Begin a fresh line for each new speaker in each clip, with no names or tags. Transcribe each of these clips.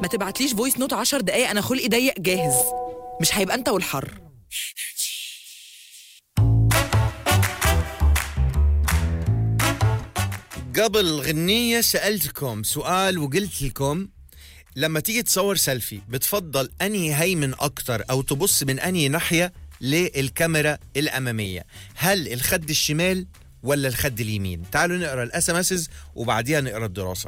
ما تبعتليش فويس نوت 10 دقايق انا خلقي ضيق جاهز مش هيبقى انت والحر
قبل غنية سألتكم سؤال وقلت لكم لما تيجي تصور سيلفي بتفضل أنهي هيمن أكتر أو تبص من أنهي ناحية للكاميرا الأمامية هل الخد الشمال ولا الخد اليمين تعالوا نقرأ الاس ام وبعديها نقرأ الدراسة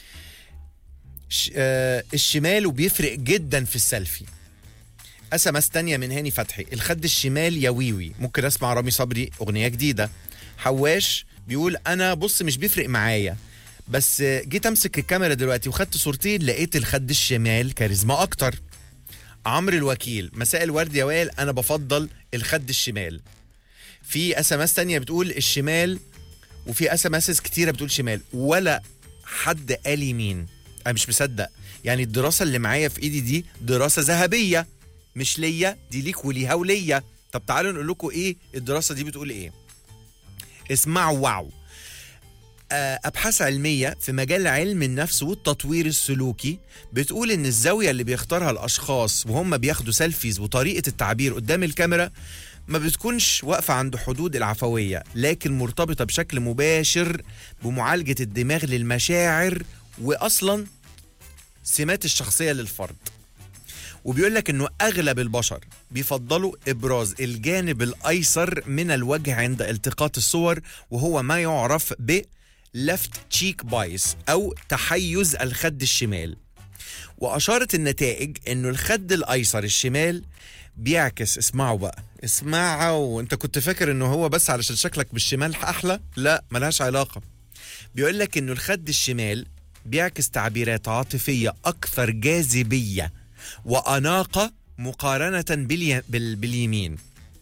ش... آه الشمال وبيفرق جدا في السيلفي اس ام اس تانية من هاني فتحي الخد الشمال يا ويوي ممكن اسمع رامي صبري اغنيه جديده حواش بيقول انا بص مش بيفرق معايا بس جيت امسك الكاميرا دلوقتي وخدت صورتين لقيت الخد الشمال كاريزما اكتر عمرو الوكيل مساء الورد يا وائل انا بفضل الخد الشمال في اس ام اس تانية بتقول الشمال وفي اس ام اس كتيره بتقول شمال ولا حد قال يمين انا مش مصدق يعني الدراسه اللي معايا في ايدي دي دراسه ذهبيه مش ليا دي ليك وليها وليا طب تعالوا نقول لكم ايه الدراسه دي بتقول ايه اسمعوا واو آه، ابحاث علميه في مجال علم النفس والتطوير السلوكي بتقول ان الزاويه اللي بيختارها الاشخاص وهم بياخدوا سيلفيز وطريقه التعبير قدام الكاميرا ما بتكونش واقفه عند حدود العفويه لكن مرتبطه بشكل مباشر بمعالجه الدماغ للمشاعر واصلا سمات الشخصيه للفرد وبيقول لك انه اغلب البشر بيفضلوا ابراز الجانب الايسر من الوجه عند التقاط الصور وهو ما يعرف ب left cheek bias او تحيز الخد الشمال واشارت النتائج انه الخد الايسر الشمال بيعكس اسمعوا بقى اسمعوا انت كنت فاكر انه هو بس علشان شكلك بالشمال احلى لا ملهاش علاقه بيقول لك انه الخد الشمال بيعكس تعبيرات عاطفيه اكثر جاذبيه واناقه مقارنه بالي... بال... باليمين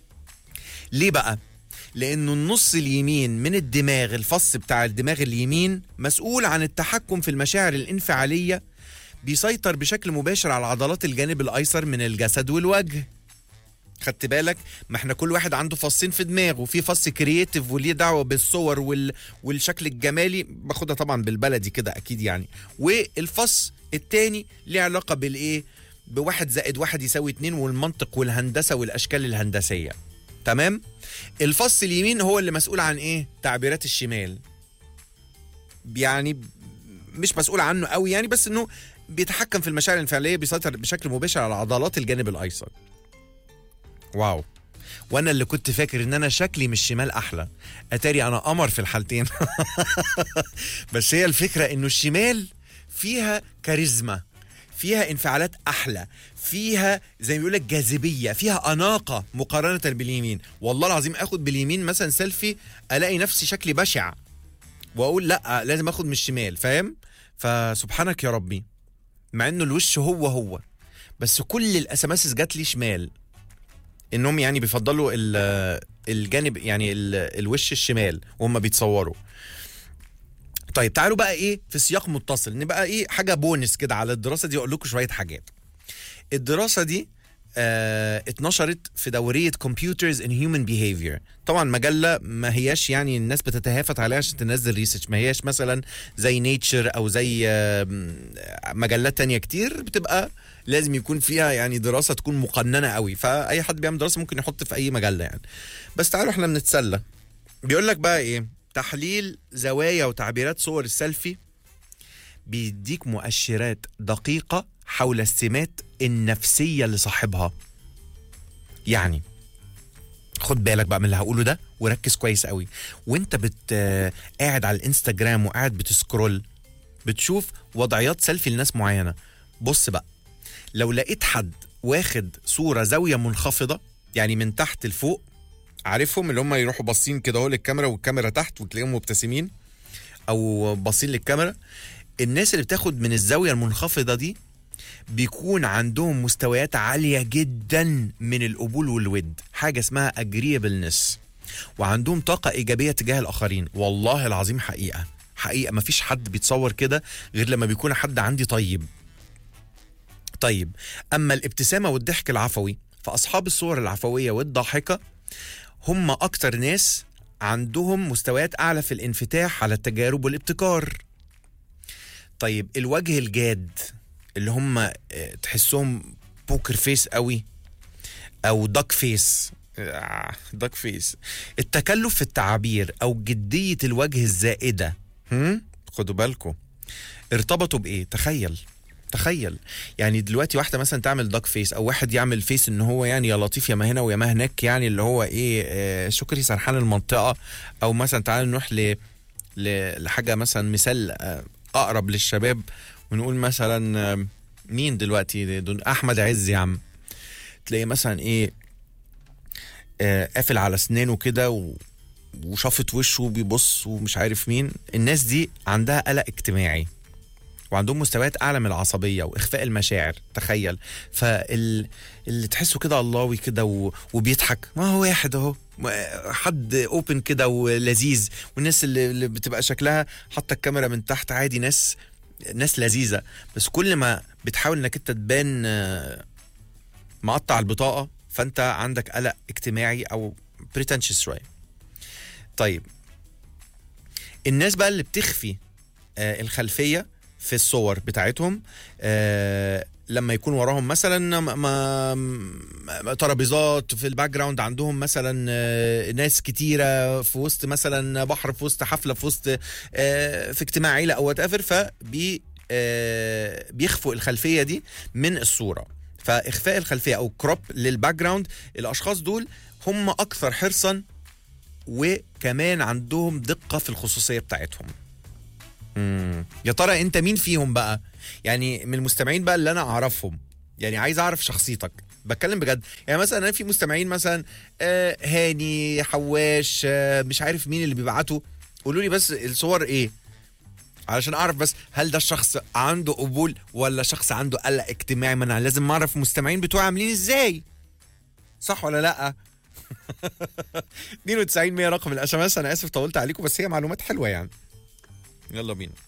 ليه بقى لانه النص اليمين من الدماغ الفص بتاع الدماغ اليمين مسؤول عن التحكم في المشاعر الانفعاليه بيسيطر بشكل مباشر على عضلات الجانب الايسر من الجسد والوجه خدت بالك ما احنا كل واحد عنده فصين في دماغه في فص كرييتيف وليه دعوه بالصور وال... والشكل الجمالي باخدها طبعا بالبلدي كده اكيد يعني والفص التاني ليه علاقه بالايه بواحد زائد واحد يساوي اتنين والمنطق والهندسه والاشكال الهندسيه تمام الفص اليمين هو اللي مسؤول عن ايه تعبيرات الشمال يعني مش مسؤول عنه قوي يعني بس انه بيتحكم في المشاعر الانفعاليه بيسيطر بشكل مباشر على عضلات الجانب الايسر واو وانا اللي كنت فاكر ان انا شكلي مش شمال احلى اتاري انا قمر في الحالتين بس هي الفكره انه الشمال فيها كاريزما فيها انفعالات احلى فيها زي ما بيقول لك جاذبيه فيها اناقه مقارنه باليمين والله العظيم اخد باليمين مثلا سيلفي الاقي نفسي شكلي بشع واقول لا لازم اخد من الشمال فاهم فسبحانك يا ربي مع انه الوش هو هو بس كل الاسماسس جات لي شمال انهم يعني بيفضلوا ال- الجانب يعني ال- الوش الشمال وهم بيتصوروا طيب تعالوا بقى ايه في سياق متصل نبقى ايه حاجه بونس كده على الدراسه دي اقول لكم شويه حاجات الدراسه دي آه اتنشرت في دوريه كمبيوترز ان هيومن بيهيفير طبعا مجله ما هياش يعني الناس بتتهافت عليها عشان تنزل ريسيرش ما هياش مثلا زي نيتشر او زي آه مجلات تانية كتير بتبقى لازم يكون فيها يعني دراسه تكون مقننه قوي فاي حد بيعمل دراسه ممكن يحط في اي مجله يعني بس تعالوا احنا بنتسلى بيقول لك بقى ايه تحليل زوايا وتعبيرات صور السيلفي بيديك مؤشرات دقيقة حول السمات النفسية لصاحبها يعني خد بالك بقى من اللي هقوله ده وركز كويس قوي وانت بت آه، قاعد على الانستجرام وقاعد بتسكرول بتشوف وضعيات سيلفي لناس معينة بص بقى لو لقيت حد واخد صورة زاوية منخفضة يعني من تحت لفوق عارفهم اللي هم يروحوا باصين كده اهو للكاميرا والكاميرا تحت وتلاقيهم مبتسمين او باصين للكاميرا الناس اللي بتاخد من الزاويه المنخفضه دي بيكون عندهم مستويات عاليه جدا من القبول والود حاجه اسمها agreeableness وعندهم طاقه ايجابيه تجاه الاخرين والله العظيم حقيقه حقيقه مفيش حد بيتصور كده غير لما بيكون حد عندي طيب طيب اما الابتسامه والضحك العفوي فاصحاب الصور العفويه والضاحكه هم اكتر ناس عندهم مستويات اعلى في الانفتاح على التجارب والابتكار طيب الوجه الجاد اللي هم آه، تحسهم بوكر فيس قوي او داك فيس آه، داك فيس التكلف في التعابير او جديه الوجه الزائده هم؟ خدوا بالكم ارتبطوا بايه تخيل تخيل يعني دلوقتي واحده مثلا تعمل داك فيس او واحد يعمل فيس ان هو يعني يا لطيف يا ما هنا ويا ما هناك يعني اللي هو ايه آه شكري سرحان المنطقه او مثلا تعال نروح ل ل- لحاجه مثلا مثال آه، اقرب للشباب ونقول مثلا آه، مين دلوقتي دول احمد عز يا عم تلاقي مثلا ايه آه، قافل على اسنانه كده و... وشافط وشه وبيبص ومش عارف مين الناس دي عندها قلق اجتماعي وعندهم مستويات اعلى من العصبيه واخفاء المشاعر تخيل فال اللي تحسه كده اللهوي كده و... وبيضحك ما هو واحد اهو ما- حد اوبن كده ولذيذ والناس اللي, اللي بتبقى شكلها حاطه الكاميرا من تحت عادي ناس ناس لذيذه بس كل ما بتحاول انك انت تبان آه، مقطع البطاقه فانت عندك قلق اجتماعي او بريتنشس شويه طيب الناس بقى اللي بتخفي آه، الخلفيه في الصور بتاعتهم آه، لما يكون وراهم مثلا م- م- ترابيزات في الباك جراوند عندهم مثلا آه، ناس كتيره في وسط مثلا بحر في وسط حفله في وسط آه، في اجتماع عيله او وات ايفر فبي آه، بيخفوا الخلفيه دي من الصوره فاخفاء الخلفيه او كروب للباك جراوند الاشخاص دول هم اكثر حرصا وكمان عندهم دقه في الخصوصيه بتاعتهم مم. يا ترى انت مين فيهم بقى يعني من المستمعين بقى اللي انا اعرفهم يعني عايز اعرف شخصيتك بتكلم بجد يعني مثلا انا في مستمعين مثلا آه هاني حواش آه مش عارف مين اللي بيبعتوا قولوا لي بس الصور ايه علشان اعرف بس هل ده الشخص عنده قبول ولا شخص عنده قلق اجتماعي ما انا لازم اعرف المستمعين بتوعي عاملين ازاي صح ولا لا 92 100 رقم الاس ام اس انا اسف طولت عليكم بس هي معلومات حلوه يعني يلا بينا